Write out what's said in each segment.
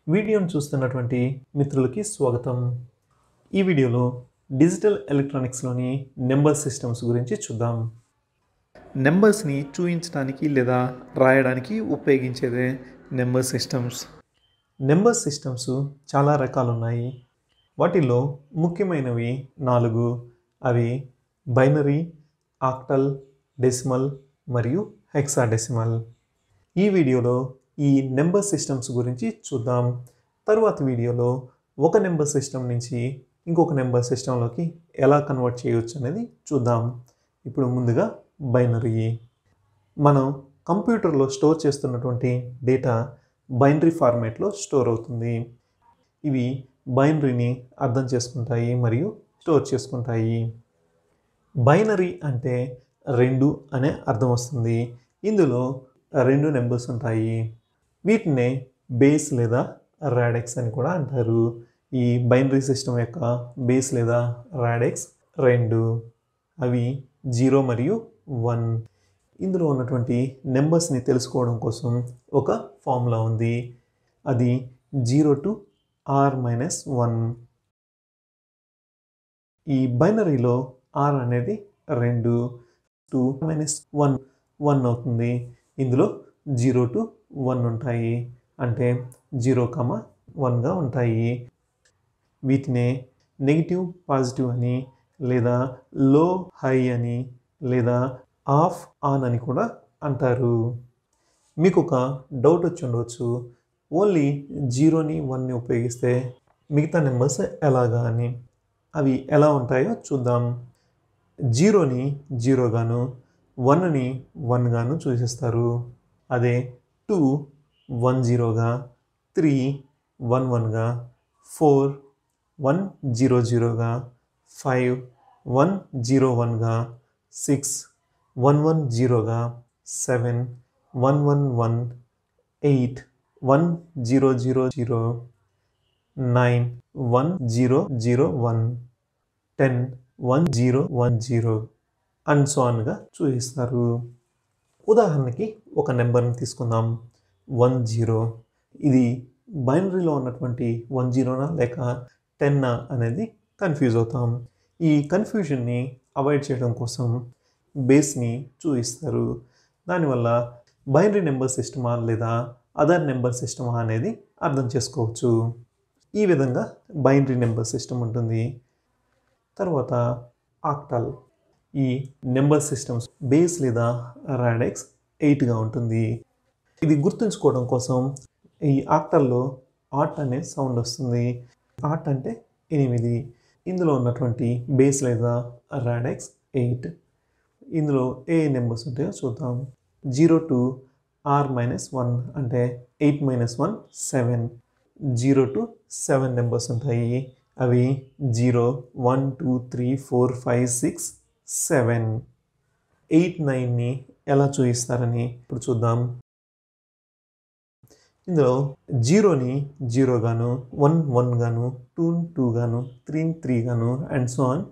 వీడియోను చూస్తున్నటువంటి మిత్రులకి స్వాగతం ఈ వీడియోలో డిజిటల్ ఎలక్ట్రానిక్స్లోని నెంబర్ సిస్టమ్స్ గురించి చూద్దాం నెంబర్స్ని చూపించడానికి లేదా రాయడానికి ఉపయోగించేదే నెంబర్ సిస్టమ్స్ నెంబర్ సిస్టమ్స్ చాలా రకాలు ఉన్నాయి వాటిల్లో ముఖ్యమైనవి నాలుగు అవి బైనరీ ఆక్టల్ డెసిమల్ మరియు హెక్సాడెసిమల్ ఈ వీడియోలో ఈ నెంబర్ సిస్టమ్స్ గురించి చూద్దాం తరువాత వీడియోలో ఒక నెంబర్ సిస్టమ్ నుంచి ఇంకొక నెంబర్ సిస్టంలోకి ఎలా కన్వర్ట్ చేయవచ్చు అనేది చూద్దాం ఇప్పుడు ముందుగా బైనరీ మనం కంప్యూటర్లో స్టోర్ చేస్తున్నటువంటి డేటా బైనరీ ఫార్మేట్లో స్టోర్ అవుతుంది ఇవి బైనరీని అర్థం చేసుకుంటాయి మరియు స్టోర్ చేసుకుంటాయి బైనరీ అంటే రెండు అనే అర్థం వస్తుంది ఇందులో రెండు నెంబర్స్ ఉంటాయి వీటినే బేస్ లేదా రాడెక్స్ అని కూడా అంటారు ఈ బైనరీ సిస్టమ్ యొక్క బేస్ లేదా రాడెక్స్ రెండు అవి జీరో మరియు వన్ ఇందులో ఉన్నటువంటి నెంబర్స్ని తెలుసుకోవడం కోసం ఒక ఫార్ములా ఉంది అది zero to R minus one ఈ బైనరీలో ఆర్ అనేది రెండు టూ మైనస్ వన్ వన్ అవుతుంది ఇందులో జీరో టు వన్ ఉంటాయి అంటే జీరో కమ వన్గా ఉంటాయి వీటినే నెగిటివ్ పాజిటివ్ అని లేదా లో హై అని లేదా ఆఫ్ ఆన్ అని కూడా అంటారు మీకు ఒక డౌట్ వచ్చి ఉండవచ్చు ఓన్లీ జీరోని వన్ని ఉపయోగిస్తే మిగతా నెంబర్స్ ఎలాగా అని అవి ఎలా ఉంటాయో చూద్దాం జీరోని జీరోగాను వన్ని వన్గాను సూచిస్తారు అదే టూ వన్ జీరోగా త్రీ వన్ వన్గా ఫోర్ వన్ జీరో జీరోగా ఫైవ్ వన్ జీరో వన్గా సిక్స్ వన్ వన్ జీరోగా seven one one one eight one zero zero zero nine one zero zero one ten one zero one zero and so ఆన్గా చూపిస్తారు ఉదాహరణకి ఒక నెంబర్ని తీసుకుందాం వన్ జీరో ఇది బైనరీలో ఉన్నటువంటి వన్ జీరోనా లేక టెన్నా అనేది కన్ఫ్యూజ్ అవుతాం ఈ కన్ఫ్యూజన్ని అవాయిడ్ చేయడం కోసం బేస్ని చూపిస్తారు దానివల్ల బైనరీ నెంబర్ సిస్టమా లేదా అదర్ నెంబర్ సిస్టమా అనేది అర్థం చేసుకోవచ్చు ఈ విధంగా బైనరీ నెంబర్ సిస్టమ్ ఉంటుంది తర్వాత ఆక్టల్ ఈ నెంబర్ సిస్టమ్స్ బేస్ లేదా రాడెక్స్ ఎయిట్గా ఉంటుంది ఇది గుర్తుంచుకోవడం కోసం ఈ ఆక్టల్లో ఆట్ అనే సౌండ్ వస్తుంది ఆట్ అంటే ఎనిమిది ఇందులో ఉన్నటువంటి బేస్ లేదా రాడెక్స్ ఎయిట్ ఇందులో ఏ నెంబర్స్ ఉంటాయో చూద్దాం zero to R minus one అంటే eight minus one seven zero to seven numbers ఉంటాయి అవి zero one two three four five six seven eight నైన్ని ఎలా చూపిస్తారని ఇప్పుడు చూద్దాం ఇందులో జీరోని జీరో గాను వన్ వన్ గాను టూ టూ గాను త్రీ త్రీ గాను అండ్ సో ఆన్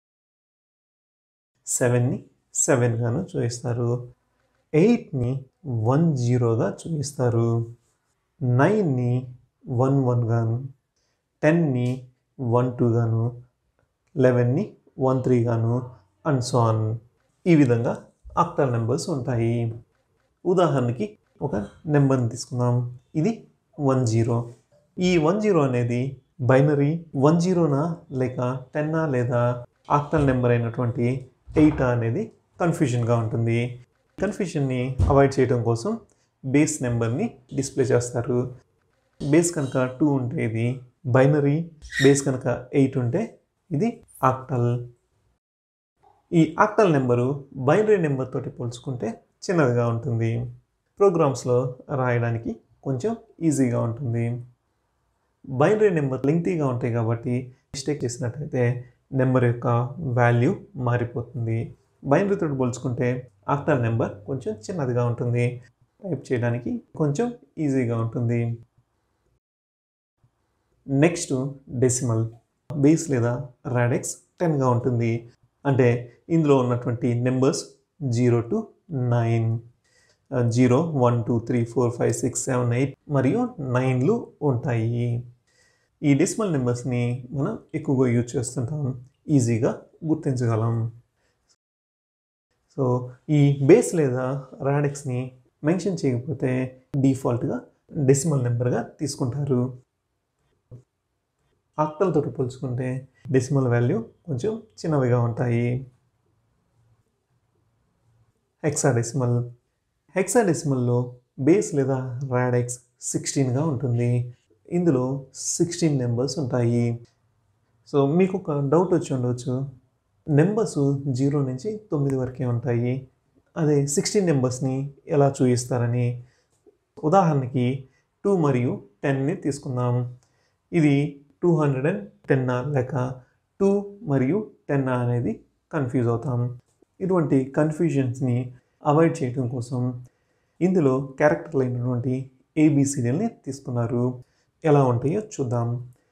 సెవెన్ని సెవెన్ గాను చూపిస్తారు ఎయిట్ని వన్ జీరోగా చూపిస్తారు నైన్ని వన్ వన్ గాను టెన్ని వన్ టూ గాను లెవెన్ని వన్ త్రీ గాను అండ్ సో ఆన్ ఈ విధంగా ఆక్టల్ నెంబర్స్ ఉంటాయి ఉదాహరణకి ఒక నెంబర్ని తీసుకుందాం ఇది వన్ జీరో ఈ వన్ జీరో అనేది బైనరీ వన్ జీరోనా లేక టెన్నా లేదా ఆక్టల్ నెంబర్ అయినటువంటి ఎయిటా అనేది కన్ఫ్యూజన్గా ఉంటుంది కన్ఫ్యూజన్ని అవాయిడ్ చేయడం కోసం బేస్ నెంబర్ని డిస్ప్లే చేస్తారు బేస్ కనుక టూ ఉంటే ఇది బైనరీ బేస్ కనుక ఎయిట్ ఉంటే ఇది ఆక్టల్ ఈ ఆక్టల్ నెంబరు బైనరీ నెంబర్ తోటి పోల్చుకుంటే చిన్నదిగా ఉంటుంది ప్రోగ్రామ్స్లో రాయడానికి కొంచెం ఈజీగా ఉంటుంది బైనరీ నెంబర్ లెంగ్తీగా ఉంటాయి కాబట్టి మిస్టేక్ చేసినట్టయితే నెంబర్ యొక్క వాల్యూ మారిపోతుంది బైనరీతో పోల్చుకుంటే ఆక్టల్ నెంబర్ కొంచెం చిన్నదిగా ఉంటుంది టైప్ చేయడానికి కొంచెం ఈజీగా ఉంటుంది నెక్స్ట్ డెసిమల్ బేస్ లేదా రాడెక్స్ టెన్గా ఉంటుంది అంటే ఇందులో ఉన్నటువంటి numbers zero to nine zero one two three four five six seven eight మరియు నైన్లు ఉంటాయి ఈ డెసిమల్ నెంబర్స్ని మనం ఎక్కువగా యూజ్ చేస్తుంటాం ఈజీగా గుర్తించగలం సో ఈ బేస్ లేదా రాడిక్స్ని మెన్షన్ చేయకపోతే డిఫాల్ట్గా డెసిమల్ నెంబర్గా తీసుకుంటారు ఆక్టల్తో పోల్చుకుంటే డెసిమల్ వాల్యూ కొంచెం చిన్నవిగా ఉంటాయి హెక్సాడెసిమల్ హెక్సాడెసిమల్లో బేస్ లేదా రాడెక్స్ సిక్స్టీన్గా ఉంటుంది ఇందులో సిక్స్టీన్ నెంబర్స్ ఉంటాయి సో మీకు ఒక డౌట్ వచ్చి ఉండవచ్చు నెంబర్స్ జీరో నుంచి తొమ్మిది వరకే ఉంటాయి అదే సిక్స్టీన్ నెంబర్స్ని ఎలా చూపిస్తారని ఉదాహరణకి టూ మరియు టెన్ని తీసుకుందాం ఇది two hundred and ten R లేక టూ మరియు టెన్ అనేది కన్ఫ్యూజ్ అవుతాం ఇటువంటి కన్ఫ్యూజన్స్ని అవాయిడ్ చేయడం కోసం ఇందులో క్యారెక్టర్లు అయినటువంటి ఏబిసిడీల్ని తీసుకున్నారు ఎలా ఉంటాయో చూద్దాం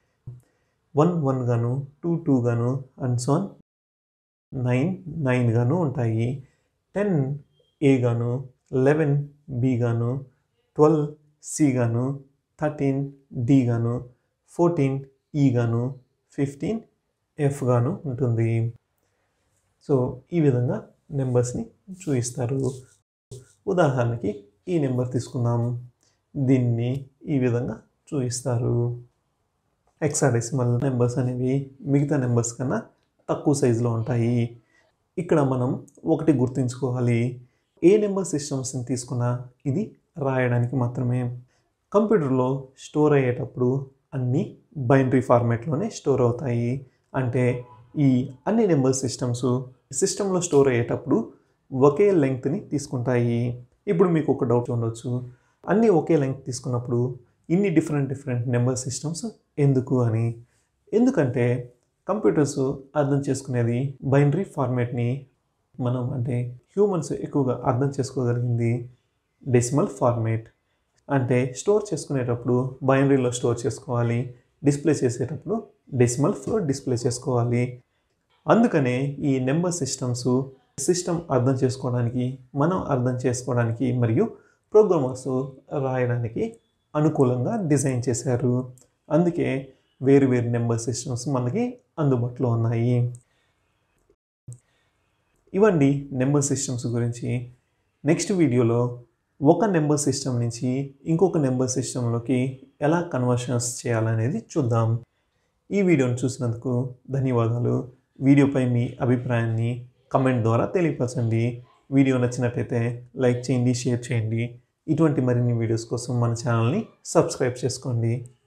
వన్ వన్ గాను టూ టూ గాను అండ్ సోన్ నైన్ నైన్ గాను ఉంటాయి టెన్ ఏ గాను లెవెన్ బి గాను ట్వెల్వ్ సి గాను థర్టీన్ డి గాను ఫోర్టీన్ ఈ గాను ఫిఫ్టీన్ ఎఫ్ గాను ఉంటుంది సో ఈ విధంగా నెంబర్స్ని చూపిస్తారు ఉదాహరణకి ఈ నెంబర్ తీసుకుందాం దీన్ని ఈ విధంగా చూపిస్తారు హెక్సాడెసిమల్ నెంబర్స్ అనేవి మిగతా నెంబర్స్ కన్నా తక్కువ సైజులో ఉంటాయి ఇక్కడ మనం ఒకటి గుర్తుంచుకోవాలి ఏ నెంబర్ సిస్టమ్స్ని తీసుకున్నా ఇది రాయడానికి మాత్రమే కంప్యూటర్లో స్టోర్ అయ్యేటప్పుడు అన్నీ బైనరీ ఫార్మాట్లోనే స్టోర్ అవుతాయి అంటే ఈ అన్ని నెంబర్ సిస్టమ్స్ సిస్టంలో స్టోర్ అయ్యేటప్పుడు ఒకే లెంగ్త్ని తీసుకుంటాయి ఇప్పుడు మీకు ఒక డౌట్ ఉండొచ్చు అన్నీ ఒకే లెంగ్త్ తీసుకున్నప్పుడు ఇన్ని డిఫరెంట్ డిఫరెంట్ నెంబర్ సిస్టమ్స్ ఎందుకు అని ఎందుకంటే కంప్యూటర్స్ అర్థం చేసుకునేది బైనరీ ఫార్మాట్ని మనం అంటే హ్యూమన్స్ ఎక్కువగా అర్థం చేసుకోగలిగింది డెసిమల్ ఫార్మేట్ అంటే స్టోర్ చేసుకునేటప్పుడు బైనరీలో స్టోర్ చేసుకోవాలి డిస్ప్లే చేసేటప్పుడు డెసిమల్ ఫ్లో డిస్ప్లే చేసుకోవాలి అందుకనే ఈ నెంబర్ సిస్టమ్స్ సిస్టమ్ అర్థం చేసుకోవడానికి మనం అర్థం చేసుకోవడానికి మరియు ప్రోగ్రామర్స్ రాయడానికి అనుకూలంగా డిజైన్ చేశారు అందుకే వేరు వేరు నెంబర్ సిస్టమ్స్ మనకి అందుబాటులో ఉన్నాయి ఇవండి నెంబర్ సిస్టమ్స్ గురించి నెక్స్ట్ వీడియోలో ఒక నెంబర్ సిస్టమ్ నుంచి ఇంకొక నెంబర్ సిస్టంలోకి ఎలా కన్వర్షన్స్ చేయాలనేది చూద్దాం ఈ వీడియోని చూసినందుకు ధన్యవాదాలు వీడియోపై మీ అభిప్రాయాన్ని కమెంట్ ద్వారా తెలియపరచండి వీడియో నచ్చినట్టయితే లైక్ చేయండి షేర్ చేయండి ఇటువంటి మరిన్ని వీడియోస్ కోసం మన ఛానల్ని సబ్స్క్రైబ్ చేసుకోండి